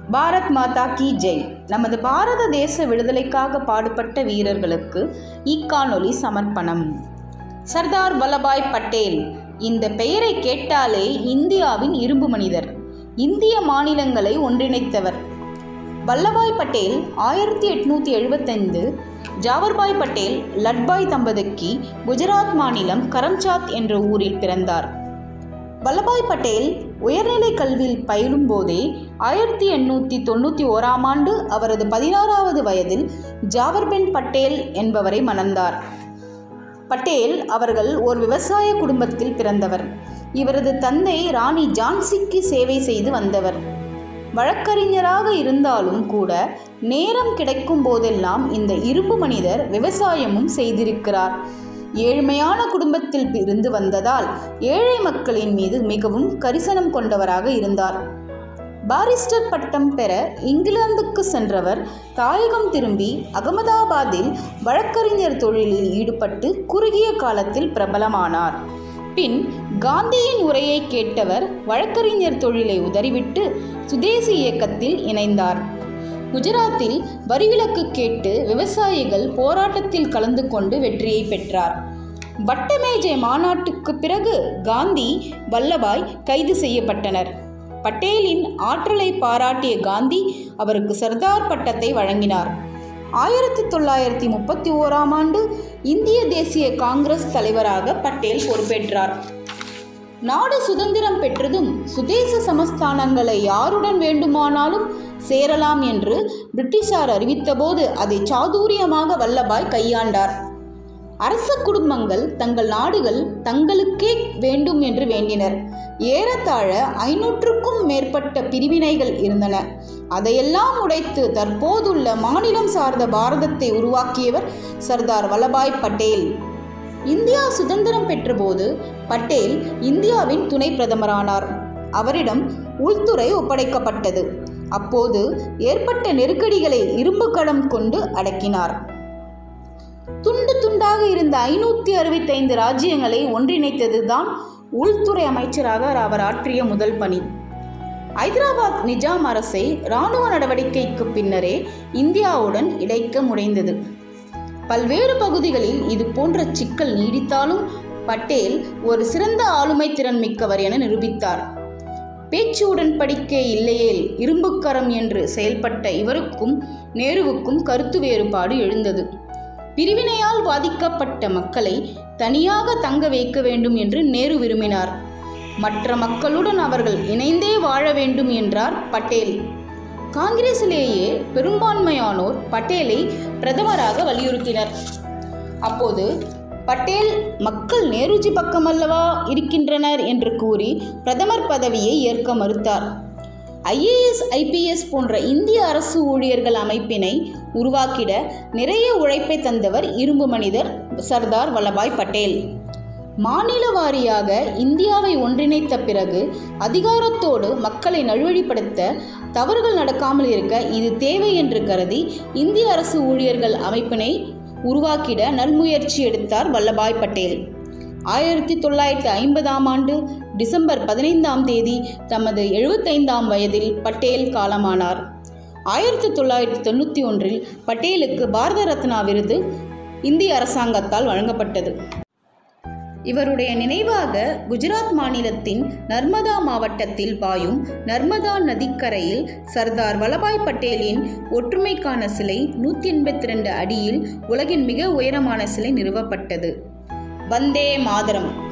பாரத் மாதா கி ஜெய் நமது பாரத தேச விடுதலைக்காக பாடுபட்ட வீரர்களுக்கு இக்காணொலி சமர்ப்பணம் சர்தார் வல்லபாய் பட்டேல் இந்த பெயரை கேட்டாலே இந்தியாவின் இரும்பு மனிதர் இந்திய மாநிலங்களை ஒன்றிணைத்தவர் வல்லபாய் பட்டேல் ஆயிரத்தி எட்நூற்றி எழுபத்தைந்து ஜாவர்பாய் பட்டேல் லட்பாய் தம்பதிக்கு குஜராத் மாநிலம் கரம்சாத் என்ற ஊரில் பிறந்தார் வல்லபாய் பட்டேல் உயர்நிலை கல்வியில் பயிலும் போதே ஆயிரத்தி எண்ணூற்றி தொண்ணூற்றி ஓராம் ஆண்டு அவரது பதினாறாவது வயதில் ஜாவர்பென் பட்டேல் என்பவரை மணந்தார் பட்டேல் அவர்கள் ஒரு விவசாய குடும்பத்தில் பிறந்தவர் இவரது தந்தை ராணி ஜான்சிக்கு சேவை செய்து வந்தவர் வழக்கறிஞராக இருந்தாலும் கூட நேரம் கிடைக்கும் போதெல்லாம் இந்த இரும்பு மனிதர் விவசாயமும் செய்திருக்கிறார் ஏழ்மையான குடும்பத்தில் இருந்து வந்ததால் ஏழை மக்களின் மீது மிகவும் கரிசனம் கொண்டவராக இருந்தார் பாரிஸ்டர் பட்டம் பெற இங்கிலாந்துக்கு சென்றவர் தாயகம் திரும்பி அகமதாபாத்தில் வழக்கறிஞர் தொழிலில் ஈடுபட்டு குறுகிய காலத்தில் பிரபலமானார் பின் காந்தியின் உரையை கேட்டவர் வழக்கறிஞர் தொழிலை உதறிவிட்டு சுதேசி இயக்கத்தில் இணைந்தார் குஜராத்தில் வரிவிலக்கு கேட்டு விவசாயிகள் போராட்டத்தில் கலந்து கொண்டு வெற்றியை பெற்றார் வட்டமேஜை மாநாட்டுக்கு பிறகு காந்தி வல்லபாய் கைது செய்யப்பட்டனர் பட்டேலின் ஆற்றலை பாராட்டிய காந்தி அவருக்கு சர்தார் பட்டத்தை வழங்கினார் ஆயிரத்தி தொள்ளாயிரத்தி முப்பத்தி ஓராம் ஆண்டு இந்திய தேசிய காங்கிரஸ் தலைவராக பட்டேல் பொறுப்பேற்றார் நாடு சுதந்திரம் பெற்றதும் சுதேச சமஸ்தானங்களை யாருடன் வேண்டுமானாலும் சேரலாம் என்று பிரிட்டிஷார் அறிவித்தபோது அதை சாதுரியமாக வல்லபாய் கையாண்டார் அரச குடும்பங்கள் தங்கள் நாடுகள் தங்களுக்கே வேண்டும் என்று வேண்டினர் ஏறத்தாழ ஐநூற்றுக்கும் மேற்பட்ட பிரிவினைகள் இருந்தன அதையெல்லாம் உடைத்து தற்போதுள்ள மாநிலம் சார்ந்த பாரதத்தை உருவாக்கியவர் சர்தார் வல்லபாய் பட்டேல் இந்தியா சுதந்திரம் பெற்றபோது பட்டேல் இந்தியாவின் துணை பிரதமரானார் அவரிடம் உள்துறை ஒப்படைக்கப்பட்டது அப்போது ஏற்பட்ட நெருக்கடிகளை இரும்பு கடம் கொண்டு அடக்கினார் துண்டு துண்டாக இருந்த ஐநூற்றி அறுபத்தைந்து ராஜ்யங்களை ஒன்றிணைத்ததுதான் உள்துறை அமைச்சராக அவர் ஆற்றிய முதல் பணி ஐதராபாத் நிஜாம் அரசை இராணுவ நடவடிக்கைக்கு பின்னரே இந்தியாவுடன் இணைக்க முனைந்தது பல்வேறு பகுதிகளில் இது போன்ற சிக்கல் நீடித்தாலும் பட்டேல் ஒரு சிறந்த ஆளுமை திறன் மிக்கவர் என நிரூபித்தார் பேச்சு உடன்படிக்கை இல்லையேல் இரும்புக்கரம் என்று செயல்பட்ட இவருக்கும் நேருவுக்கும் கருத்து வேறுபாடு எழுந்தது பிரிவினையால் பாதிக்கப்பட்ட மக்களை தனியாக தங்க வைக்க வேண்டும் என்று நேரு விரும்பினார் மற்ற மக்களுடன் அவர்கள் இணைந்தே வாழ வேண்டும் என்றார் பட்டேல் காங்கிரசிலேயே பெரும்பான்மையானோர் பட்டேலை பிரதமராக வலியுறுத்தினர் அப்போது பட்டேல் மக்கள் நேருஜி பக்கமல்லவா இருக்கின்றனர் என்று கூறி பிரதமர் பதவியை ஏற்க மறுத்தார் ஐஏஎஸ் ஐபிஎஸ் போன்ற இந்திய அரசு ஊழியர்கள் அமைப்பினை உருவாக்கிட நிறைய உழைப்பை தந்தவர் இரும்பு மனிதர் சர்தார் வல்லபாய் பட்டேல் மாநில வாரியாக இந்தியாவை ஒன்றிணைத்த பிறகு அதிகாரத்தோடு மக்களை நல்வழிப்படுத்த தவறுகள் நடக்காமல் இருக்க இது தேவை என்று கருதி இந்திய அரசு ஊழியர்கள் அமைப்பினை உருவாக்கிட நல்முயற்சி எடுத்தார் வல்லபாய் பட்டேல் ஆயிரத்தி தொள்ளாயிரத்தி ஐம்பதாம் ஆண்டு டிசம்பர் பதினைந்தாம் தேதி தமது எழுபத்தைந்தாம் வயதில் பட்டேல் காலமானார் ஆயிரத்தி தொள்ளாயிரத்தி தொண்ணூற்றி ஒன்றில் பட்டேலுக்கு பாரத ரத்னா விருது இந்திய அரசாங்கத்தால் வழங்கப்பட்டது இவருடைய நினைவாக குஜராத் மாநிலத்தின் நர்மதா மாவட்டத்தில் பாயும் நர்மதா நதிக்கரையில் சர்தார் வல்லபாய் பட்டேலின் ஒற்றுமைக்கான சிலை நூற்றி எண்பத்தி ரெண்டு அடியில் உலகின் மிக உயரமான சிலை நிறுவப்பட்டது வந்தே மாதரம்